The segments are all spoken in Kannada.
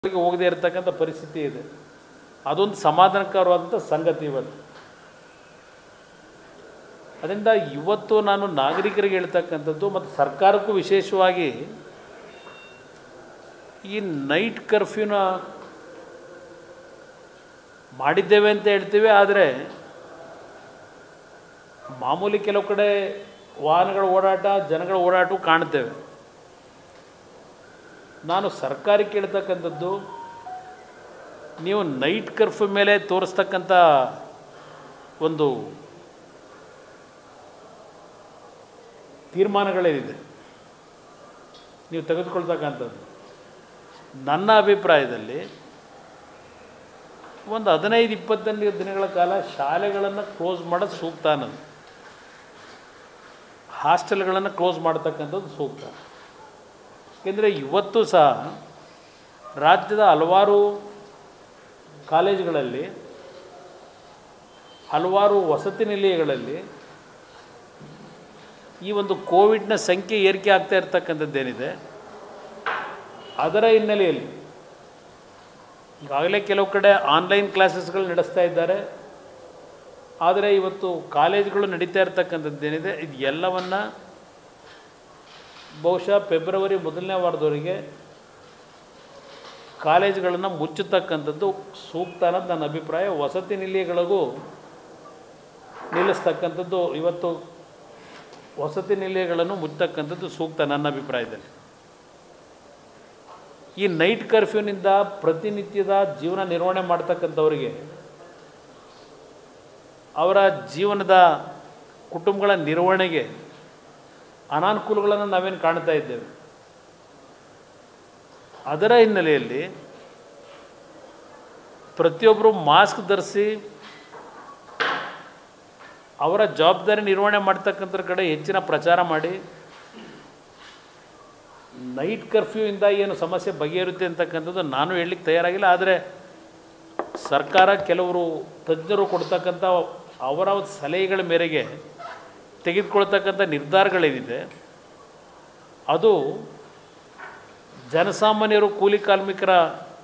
ಗೆ ಹೋಗದೇ ಇರತಕ್ಕಂಥ ಪರಿಸ್ಥಿತಿ ಇದೆ ಅದೊಂದು ಸಮಾಧಾನಕರವಾದಂಥ ಸಂಗತಿ ಇವತ್ತು ಅದರಿಂದ ಇವತ್ತು ನಾನು ನಾಗರಿಕರಿಗೆ ಹೇಳ್ತಕ್ಕಂಥದ್ದು ಮತ್ತು ಸರ್ಕಾರಕ್ಕೂ ವಿಶೇಷವಾಗಿ ಈ ನೈಟ್ ಕರ್ಫ್ಯೂನ ಮಾಡಿದ್ದೇವೆ ಅಂತ ಹೇಳ್ತೀವಿ ಆದರೆ ಮಾಮೂಲಿ ಕೆಲವು ಕಡೆ ವಾಹನಗಳ ಓಡಾಟ ಜನಗಳ ಓಡಾಟ ಕಾಣ್ತೇವೆ ನಾನು ಸರ್ಕಾರಕ್ಕೆ ಕೇಳ್ತಕ್ಕಂಥದ್ದು ನೀವು ನೈಟ್ ಕರ್ಫ್ಯೂ ಮೇಲೆ ತೋರಿಸ್ತಕ್ಕಂಥ ಒಂದು ತೀರ್ಮಾನಗಳೇನಿದೆ ನೀವು ತೆಗೆದುಕೊಳ್ತಕ್ಕಂಥದ್ದು ನನ್ನ ಅಭಿಪ್ರಾಯದಲ್ಲಿ ಒಂದು ಹದಿನೈದು ಇಪ್ಪತ್ತೈದು ದಿನಗಳ ಕಾಲ ಶಾಲೆಗಳನ್ನು ಕ್ಲೋಸ್ ಮಾಡೋದು ಸೂಕ್ತ ಅನ್ನೋದು ಹಾಸ್ಟೆಲ್ಗಳನ್ನು ಕ್ಲೋಸ್ ಮಾಡ್ತಕ್ಕಂಥದ್ದು ಸೂಕ್ತ ಏಕೆಂದರೆ ಇವತ್ತು ಸಹ ರಾಜ್ಯದ ಹಲವಾರು ಕಾಲೇಜುಗಳಲ್ಲಿ ಹಲವಾರು ವಸತಿ ನಿಲಯಗಳಲ್ಲಿ ಈ ಒಂದು ಕೋವಿಡ್ನ ಸಂಖ್ಯೆ ಏರಿಕೆ ಆಗ್ತಾ ಇರ್ತಕ್ಕಂಥದ್ದೇನಿದೆ ಅದರ ಹಿನ್ನೆಲೆಯಲ್ಲಿ ಈಗಾಗಲೇ ಕೆಲವು ಕಡೆ ಆನ್ಲೈನ್ ಕ್ಲಾಸಸ್ಗಳು ನಡೆಸ್ತಾ ಇದ್ದಾರೆ ಆದರೆ ಇವತ್ತು ಕಾಲೇಜುಗಳು ನಡೀತಾ ಇರ್ತಕ್ಕಂಥದ್ದೇನಿದೆ ಇದು ಎಲ್ಲವನ್ನು ಬಹುಶಃ ಫೆಬ್ರವರಿ ಮೊದಲನೇ ವಾರದವರೆಗೆ ಕಾಲೇಜುಗಳನ್ನು ಮುಚ್ಚತಕ್ಕಂಥದ್ದು ಸೂಕ್ತ ಅನ್ನೋದು ನನ್ನ ಅಭಿಪ್ರಾಯ ವಸತಿ ನಿಲಯಗಳಿಗೂ ನಿಲ್ಲಿಸ್ತಕ್ಕಂಥದ್ದು ಇವತ್ತು ವಸತಿ ನಿಲಯಗಳನ್ನು ಮುಚ್ಚತಕ್ಕಂಥದ್ದು ಸೂಕ್ತ ನನ್ನ ಅಭಿಪ್ರಾಯದಲ್ಲಿ ಈ ನೈಟ್ ಕರ್ಫ್ಯೂನಿಂದ ಪ್ರತಿನಿತ್ಯದ ಜೀವನ ನಿರ್ವಹಣೆ ಮಾಡ್ತಕ್ಕಂಥವರಿಗೆ ಅವರ ಜೀವನದ ಕುಟುಂಬಗಳ ನಿರ್ವಹಣೆಗೆ ಅನಾನುಕೂಲಗಳನ್ನು ನಾವೇನು ಕಾಣ್ತಾ ಇದ್ದೇವೆ ಅದರ ಹಿನ್ನೆಲೆಯಲ್ಲಿ ಪ್ರತಿಯೊಬ್ಬರು ಮಾಸ್ಕ್ ಧರಿಸಿ ಅವರ ಜವಾಬ್ದಾರಿ ನಿರ್ವಹಣೆ ಮಾಡ್ತಕ್ಕಂಥರ ಕಡೆ ಹೆಚ್ಚಿನ ಪ್ರಚಾರ ಮಾಡಿ ನೈಟ್ ಕರ್ಫ್ಯೂಯಿಂದ ಏನು ಸಮಸ್ಯೆ ಬಗೆಹರುತ್ತೆ ಅಂತಕ್ಕಂಥದ್ದು ನಾನು ಹೇಳಲಿಕ್ಕೆ ತಯಾರಾಗಿಲ್ಲ ಆದರೆ ಸರ್ಕಾರ ಕೆಲವರು ತಜ್ಞರು ಕೊಡ್ತಕ್ಕಂಥ ಅವರ ಸಲಹೆಗಳ ಮೇರೆಗೆ ತೆಗೆದುಕೊಳ್ತಕ್ಕಂಥ ನಿರ್ಧಾರಗಳೇನಿದೆ ಅದು ಜನಸಾಮಾನ್ಯರು ಕೂಲಿ ಕಾರ್ಮಿಕರ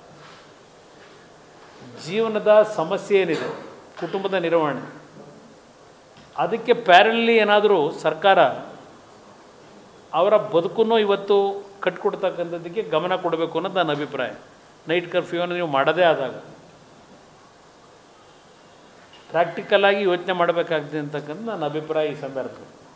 ಜೀವನದ ಸಮಸ್ಯೆ ಏನಿದೆ ಕುಟುಂಬದ ನಿರ್ವಹಣೆ ಅದಕ್ಕೆ ಪ್ಯಾರಲಿ ಏನಾದರೂ ಸರ್ಕಾರ ಅವರ ಬದುಕನ್ನು ಇವತ್ತು ಕಟ್ಕೊಡ್ತಕ್ಕಂಥದ್ದಕ್ಕೆ ಗಮನ ಕೊಡಬೇಕು ಅನ್ನೋದು ನನ್ನ ಅಭಿಪ್ರಾಯ ನೈಟ್ ಕರ್ಫ್ಯೂವನ್ನು ನೀವು ಮಾಡದೇ ಆದಾಗ ಪ್ರಾಕ್ಟಿಕಲ್ ಆಗಿ ಯೋಚನೆ ಮಾಡಬೇಕಾಗ್ತದೆ ಅಂತಕ್ಕಂಥ ನನ್ನ ಅಭಿಪ್ರಾಯ ಈ ಸಂದರ್ಭದಲ್ಲಿ